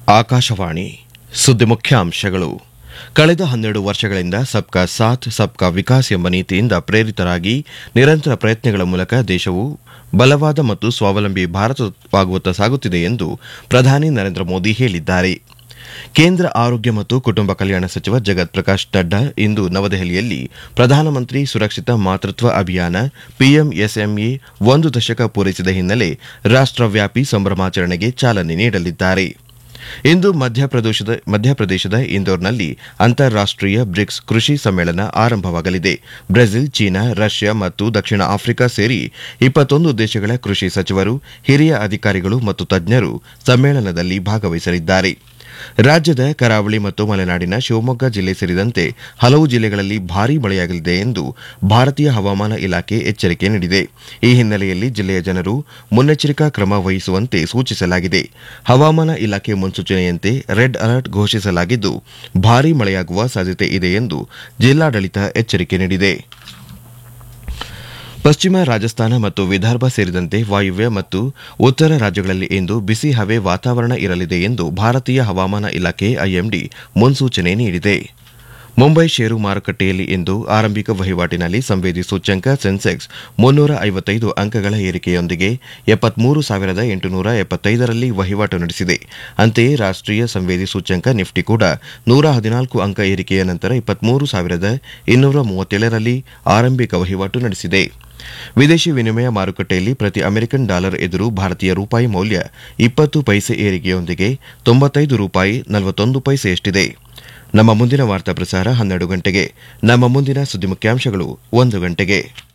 ಆಕಾಶವಾಣಿ ಸುದ್ದಿ ಮುಖ್ಯಾಂಶಗಳು ಕಳೆದ ಹನ್ನೆರಡು ವರ್ಷಗಳಿಂದ ಸಬ್ಕಾ ಸಾಥ್ ಸಬ್ಕಾ ವಿಕಾಸ್ ಎಂಬ ನೀತಿಯಿಂದ ಪ್ರೇರಿತರಾಗಿ ನಿರಂತರ ಪ್ರಯತ್ನಗಳ ಮೂಲಕ ದೇಶವು ಬಲವಾದ ಮತ್ತು ಸ್ವಾವಲಂಬಿ ಭಾರತವಾಗುವತ್ತ ಸಾಗುತ್ತಿದೆ ಎಂದು ಪ್ರಧಾನಿ ನರೇಂದ್ರ ಮೋದಿ ಹೇಳಿದ್ದಾರೆ ಕೇಂದ್ರ ಆರೋಗ್ಯ ಮತ್ತು ಕುಟುಂಬ ಕಲ್ಯಾಣ ಸಚಿವ ಜಗತ್ ಪ್ರಕಾಶ್ ನಡ್ಡಾ ಇಂದು ನವದೆಹಲಿಯಲ್ಲಿ ಪ್ರಧಾನಮಂತ್ರಿ ಸುರಕ್ಷಿತ ಮಾತೃತ್ವ ಅಭಿಯಾನ ಪಿಎಂಎಸ್ಎಂಇ ಒಂದು ದಶಕ ಪೂರೈಸಿದ ಹಿನ್ನೆಲೆ ರಾಷ್ಟವ್ಯಾಪಿ ಸಂಭ್ರಮಾಚರಣೆಗೆ ಚಾಲನೆ ನೀಡಲಿದ್ದಾರೆ ಇಂದು ಮಧ್ಯಪ್ರದೇಶದ ಮಧ್ಯಪ್ರದೇಶದ ಇಂದೋರ್ನಲ್ಲಿ ಅಂತಾರಾಷ್ಟೀಯ ಬ್ರಿಕ್ಸ್ ಕೃಷಿ ಸಮ್ಮೇಳನ ಆರಂಭವಾಗಲಿದೆ ಬ್ರೆಜಿಲ್ ಚೀನಾ ರಷ್ಯಾ ಮತ್ತು ದಕ್ಷಿಣ ಆಫ್ರಿಕಾ ಸೇರಿ ಇಪ್ಪತ್ತೊಂದು ದೇಶಗಳ ಕೃಷಿ ಸಚಿವರು ಹಿರಿಯ ಅಧಿಕಾರಿಗಳು ಮತ್ತು ತಜ್ಞರು ಸಮ್ಮೇಳನದಲ್ಲಿ ಭಾಗವಹಿಸಲಿದ್ದಾರೆ ರಾಜ್ಯದ ಕರಾವಳಿ ಮತ್ತು ಮಲೆನಾಡಿನ ಶಿವಮೊಗ್ಗ ಜಿಲ್ಲೆ ಸೇರಿದಂತೆ ಹಲವು ಜಿಲ್ಲೆಗಳಲ್ಲಿ ಭಾರೀ ಮಳೆಯಾಗಲಿದೆ ಎಂದು ಭಾರತೀಯ ಹವಾಮಾನ ಇಲಾಖೆ ಎಚ್ಚರಿಕೆ ನೀಡಿದೆ ಈ ಹಿನ್ನೆಲೆಯಲ್ಲಿ ಜಿಲ್ಲೆಯ ಜನರು ಮುನ್ನೆಚ್ಚರಿಕಾ ಕ್ರಮ ವಹಿಸುವಂತೆ ಸೂಚಿಸಲಾಗಿದೆ ಹವಾಮಾನ ಇಲಾಖೆ ಮುನ್ಸೂಚನೆಯಂತೆ ರೆಡ್ ಅಲರ್ಟ್ ಘೋಷಿಸಲಾಗಿದ್ದು ಭಾರೀ ಮಳೆಯಾಗುವ ಸಾಧ್ಯತೆ ಇದೆ ಎಂದು ಜಿಲ್ಲಾಡಳಿತ ಎಚ್ಚರಿಕೆ ನೀಡಿದೆ ಪಶ್ಚಿಮ ರಾಜಸ್ಥಾನ ಮತ್ತು ವಿದರ್ಭ ಸೇರಿದಂತೆ ವಾಯುವ್ಯ ಮತ್ತು ಉತ್ತರ ರಾಜ್ಯಗಳಲ್ಲಿ ಇಂದು ಬಿಸಿ ಹವೆ ವಾತಾವರಣ ಇರಲಿದೆ ಎಂದು ಭಾರತೀಯ ಹವಾಮಾನ ಇಲಾಖೆ ಐಎಂಡಿ ಮುನ್ಸೂಚನೆ ನೀಡಿದೆ ಮುಂಬೈ ಷೇರು ಮಾರುಕಟ್ಟೆಯಲ್ಲಿ ಇಂದು ಆರಂಭಿಕ ವಹಿವಾಟಿನಲ್ಲಿ ಸಂವೇದಿ ಸೂಚ್ಯಂಕ ಸೆನ್ಸೆಕ್ಸ್ ಮುನ್ನೂರ ಐವತ್ತೈದು ಅಂಕಗಳ ಏರಿಕೆಯೊಂದಿಗೆ ಎಪ್ಪತ್ಮೂರು ಸಾವಿರದ ಎಂಟುನೂರ ಎಪ್ಪತ್ತೈದರಲ್ಲಿ ವಹಿವಾಟು ನಡೆಸಿದೆ ಅಂತೆಯೇ ರಾಷ್ಟೀಯ ಸಂವೇದಿ ಸೂಚ್ಯಂಕ ನಿಫ್ಟಿ ಕೂಡ ನೂರ ಹದಿನಾಲ್ಕು ಅಂಕ ಏರಿಕೆಯ ನಂತರ ಇಪ್ಪತ್ಮೂರು ಸಾವಿರದ ಇನ್ನೂರ ಮೂವತ್ತೇಳರಲ್ಲಿ ಆರಂಭಿಕ ವಹಿವಾಟು ನಡೆಸಿದೆ ವಿದೇಶಿ ವಿನಿಮಯ ಮಾರುಕಟ್ಟೆಯಲ್ಲಿ ಪ್ರತಿ ಅಮೆರಿಕನ್ ಡಾಲರ್ ಎದುರು ಭಾರತೀಯ ರೂಪಾಯಿ ಮೌಲ್ಯ ಇಪ್ಪತ್ತು ಪೈಸೆ ಏರಿಕೆಯೊಂದಿಗೆ ತೊಂಬತ್ತೈದು ರೂಪಾಯಿ ನಲವತ್ತೊಂದು ಪೈಸೆಯಷ್ಟಿದೆ ನಮ್ಮ ಮುಂದಿನ ವಾರ್ತಾ ಪ್ರಸಾರ ಹನ್ನೆರಡು ಗಂಟೆಗೆ ನಮ್ಮ ಮುಂದಿನ ಸುದ್ದಿ ಮುಖ್ಯಾಂಶಗಳು ಒಂದು ಗಂಟೆಗೆ